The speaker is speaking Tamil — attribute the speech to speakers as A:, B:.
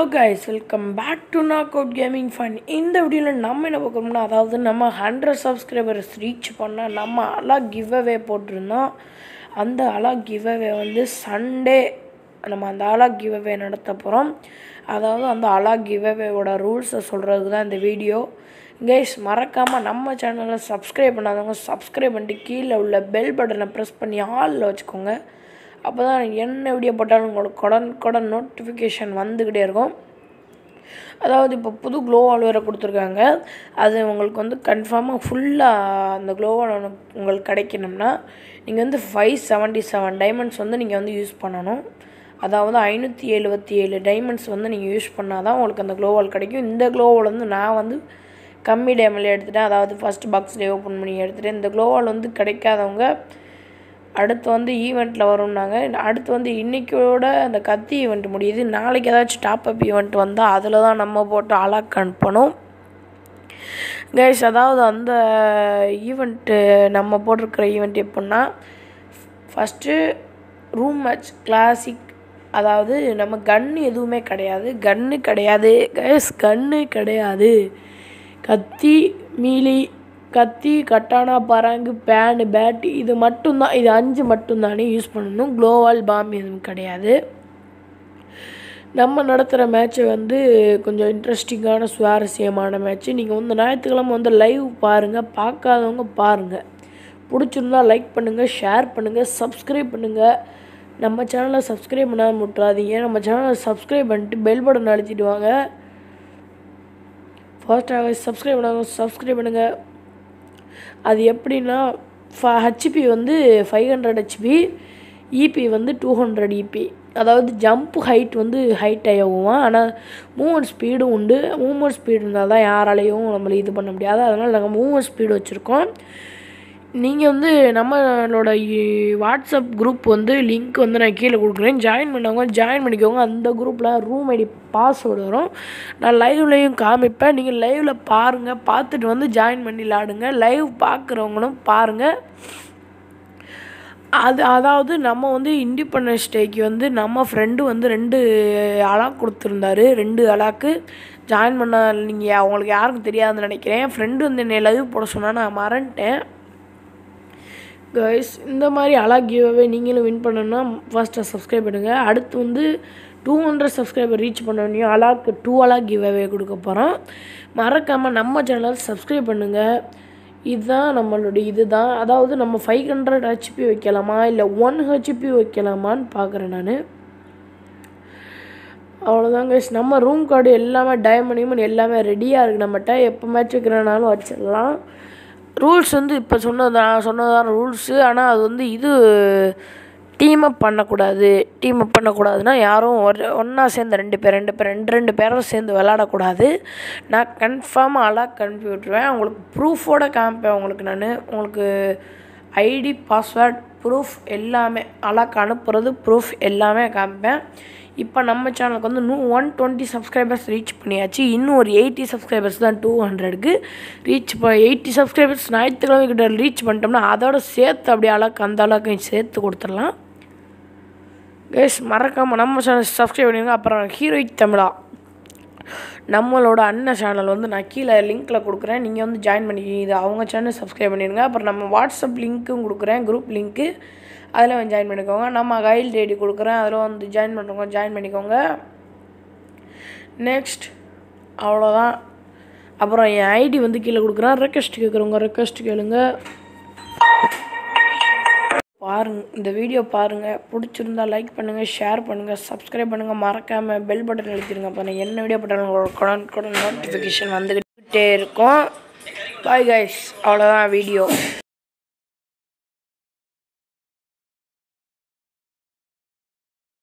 A: guys welcome back to knockout gaming fun இந்த வீடியோவில் நம்ம என்ன பார்க்குறோம்னா அதாவது நம்ம ஹண்ட்ரட் சப்ஸ்கிரைபர்ஸ் ரீச் பண்ண நம்ம அலா கிவ் அவே போட்டிருந்தோம் அந்த அலா கிவ் அவே வந்து சண்டே நம்ம அந்த அலா கிவ் அவே நடத்த போகிறோம் அதாவது அந்த அலா கிவ் அவேவோட ரூல்ஸை சொல்கிறதுக்கு தான் இந்த வீடியோ கைஸ் மறக்காமல் நம்ம சேனலை சப்ஸ்கிரைப் பண்ணாதவங்க சப்ஸ்கிரைப் பண்ணிட்டு கீழே உள்ள பெல் பட்டனை ப்ரெஸ் பண்ணி ஆளில் வச்சுக்கோங்க அப்போ தான் என்ன வீடியோ போட்டாலும் உங்களுக்கு கொடன் கொடன் நோட்டிஃபிகேஷன் வந்துக்கிட்டே இருக்கும் அதாவது இப்போ புது க்ளோ வால் வேறு கொடுத்துருக்காங்க அது உங்களுக்கு வந்து கன்ஃபார்மாக ஃபுல்லாக அந்த க்ளோ வால் உங்களுக்கு கிடைக்கணும்னா நீங்கள் வந்து ஃபைவ் செவன்ட்டி செவன் டைமண்ட்ஸ் வந்து நீங்கள் வந்து யூஸ் பண்ணணும் அதாவது ஐநூற்றி எழுபத்தி ஏழு டைமண்ட்ஸ் வந்து நீங்கள் யூஸ் பண்ணால் தான் உங்களுக்கு அந்த க்ளோ வால் கிடைக்கும் இந்த க்ளோ வால் வந்து நான் வந்து கம்மி டேமில் எடுத்துட்டேன் அதாவது ஃபஸ்ட் பாக்ஸ்லேயே ஓப்பன் பண்ணி எடுத்துகிட்டேன் இந்த க்ளோ வால் வந்து கிடைக்காதவங்க அடுத்து வந்து ஈவெண்ட்டில் வரும்னாங்க அடுத்து வந்து இன்றைக்கியோட அந்த கத்தி ஈவெண்ட் முடியுது நாளைக்கு ஏதாச்சும் டாப் அப் ஈவெண்ட் வந்தால் அதில் தான் நம்ம போட்டு அலாக் அனுப்பணும் கைஸ் அதாவது அந்த ஈவெண்ட்டு நம்ம போட்டிருக்கிற ஈவெண்ட் எப்படின்னா ஃபஸ்ட்டு ரூம் மேட்ச் கிளாசிக் அதாவது நம்ம கன்று எதுவுமே கிடையாது கன்று கிடையாது கைஸ் கன்று கிடையாது கத்தி மீலி கத்தி கட்டானா பராங்கு பேனு பேட் இது மட்டும்தான் இது அஞ்சு மட்டும்தானே யூஸ் பண்ணணும் க்ளோவால் பாம் எதுவும் கிடையாது நம்ம நடத்துகிற மேட்ச்சை வந்து கொஞ்சம் இன்ட்ரெஸ்டிங்கான சுவாரஸ்யமான மேட்ச்சு நீங்கள் வந்து ஞாயிற்றுக்கிழமை வந்து லைவ் பாருங்கள் பார்க்காதவங்க பாருங்கள் பிடிச்சிருந்தா லைக் பண்ணுங்கள் ஷேர் பண்ணுங்கள் சப்ஸ்கிரைப் பண்ணுங்கள் நம்ம சேனலை சப்ஸ்கிரைப் பண்ணாமல் விட்றாதீங்க நம்ம சேனலை சப்ஸ்கிரைப் பண்ணிட்டு பெல் பட்டன் அழுத்திட்டு வாங்க ஃபர்ஸ்ட்டாக சப்ஸ்கிரைப் பண்ணாங்க சப்ஸ்கிரைப் பண்ணுங்கள் அது எப்படின்னா ஃப ஹெச்பி வந்து ஃபைவ் ஹண்ட்ரட் ஹெச்பி இபி வந்து டூ ஹண்ட்ரட் இபி அதாவது ஜம்ப் ஹைட் வந்து ஹைட் ஆகும் ஆனால் மூவ்மெண்ட் ஸ்பீடும் உண்டு மூவ்மெண்ட் ஸ்பீடு இருந்தால் தான் யாராலையும் நம்மளை இது பண்ண முடியாது அதனால் நாங்கள் மூவ்மெண்ட் ஸ்பீடு வச்சுருக்கோம் நீங்கள் வந்து நம்மளோட வாட்ஸ்அப் குரூப் வந்து லிங்க் வந்து நான் கீழே கொடுக்குறேன் ஜாயின் பண்ணவங்க ஜாயின் பண்ணிக்கோங்க அந்த குரூப்பில் ரூம் ஐடி பாஸ்வேர்டு வரும் நான் லைவ்லையும் காமிப்பேன் நீங்கள் லைவில் பாருங்கள் பார்த்துட்டு வந்து ஜாயின் பண்ணி விளாடுங்க லைவ் பார்க்குறவங்களும் பாருங்கள் அது அதாவது நம்ம வந்து இண்டிபெண்டன்ஸ் டேக்கு வந்து நம்ம ஃப்ரெண்டு வந்து ரெண்டு அலாக் கொடுத்துருந்தாரு ரெண்டு அலாக்கு ஜாயின் பண்ண நீங்கள் அவங்களுக்கு யாருக்கும் தெரியாதுன்னு நினைக்கிறேன் என் ஃப்ரெண்டு வந்து என்னை லைவ் போட சொன்னால் நான் மறந்துட்டேன் கைஸ் இந்த மாதிரி அலாக் கிவ்அவே நீங்களும் வின் பண்ணணும்னா ஃபஸ்ட்டு சப்ஸ்கிரைப் பண்ணுங்கள் அடுத்து வந்து டூ ஹண்ட்ரட் சப்ஸ்கிரைபர் ரீச் பண்ணோடனே அலாக்கு டூ அலாக் கிவ்அவே கொடுக்க போகிறோம் மறக்காமல் நம்ம சேனல் சப்ஸ்கிரைப் பண்ணுங்கள் இதுதான் நம்மளுடைய இது தான் அதாவது நம்ம ஃபைவ் ஹண்ட்ரட் ஹெச்பி வைக்கலாமா இல்லை ஒன் ஹெச்பி வைக்கலாமான்னு பார்க்குறேன் நான் அவ்வளோதான் கைஸ் நம்ம ரூம் கார்டு எல்லாமே டைமண்ட் ஈமன் எல்லாமே ரெடியாக இருக்குது நம்மகிட்ட எப்போ மேட்ச் வைக்கிறனாலும் வச்சிடலாம் ரூல்ஸ் வந்து இப்போ சொன்னது நான் சொன்னதான் ரூல்ஸு ஆனால் அது வந்து இது டீம் அப் பண்ணக்கூடாது டீம் அப் பண்ணக்கூடாதுன்னா யாரும் ஒரு ஒன்றா சேர்ந்து ரெண்டு பேர் ரெண்டு பேர் ரெண்டு ரெண்டு பேரும் சேர்ந்து விளாடக்கூடாது நான் கன்ஃபார்மாக அலாக் அனுப்பி விட்ருவேன் உங்களுக்கு ப்ரூஃபோட காமிப்பேன் உங்களுக்கு நான் உங்களுக்கு ஐடி பாஸ்வேர்ட் ப்ரூஃப் எல்லாமே அலாக் அனுப்புறது ப்ரூஃப் எல்லாமே காமிப்பேன் இப்போ நம்ம சேனலுக்கு வந்து நூ ஒன் டுவெண்ட்டி சப்ஸ்கிரைபர்ஸ் ரீச் பண்ணியாச்சு இன்னும் ஒரு எயிட்டி சப்ஸ்கிரைபர்ஸ் தான் டூ ஹண்ட்ரடுக்கு ரீச் இப்போ எயிட்டி சப்ஸ்கிரைபர்ஸ் ஞாயிற்றுக்கிழமை கிட்ட ரீச் பண்ணிட்டோம்னா அதோட சேர்த்து அப்படியே அளவுக்கு அந்த அளவுக்கு சேர்த்து கொடுத்துடலாம் கேஸ் மறக்காமல் நம்ம சேனல் சப்ஸ்கிரைப் பண்ணிடுங்க அப்புறம் ஹீரோயிக் தமிழா நம்மளோட அண்ணன் சேனல் வந்து நான் கீழே லிங்க்கில் கொடுக்குறேன் நீங்கள் வந்து ஜாயின் பண்ணி இது அவங்க சேனல் சப்ஸ்கிரைப் பண்ணிடுங்க அப்புறம் நம்ம வாட்ஸ்அப் லிங்க்கும் கொடுக்குறேன் குரூப் லிங்க்கு அதில் வந்து ஜாயின் பண்ணிக்கோங்க நம்ம கைல் ஐடி கொடுக்குறேன் அதில் வந்து ஜாயின் பண்ணுறவங்க ஜாயின் பண்ணிக்கோங்க நெக்ஸ்ட் அவ்வளோதான் அப்புறம் என் ஐடி வந்து கீழே கொடுக்குறேன் ரெக்வஸ்ட் கேட்குறவங்க ரெக்வஸ்ட் கேளுங்க பாருங்க இந்த வீடியோ பாருங்கள் பிடிச்சிருந்தா லைக் பண்ணுங்கள் ஷேர் பண்ணுங்கள் சப்ஸ்கிரைப் பண்ணுங்கள் மறக்காமல் பெல் பட்டன் அழுத்திடுங்க அப்போ நான் என்ன வீடியோ போட்டாலும் உங்களுக்கு கொடன் கொடன் நோட்டிஃபிகேஷன் வந்துக்கிட்டே இருக்கும் பாய் கைஸ் அவ்வளோதான் வீடியோ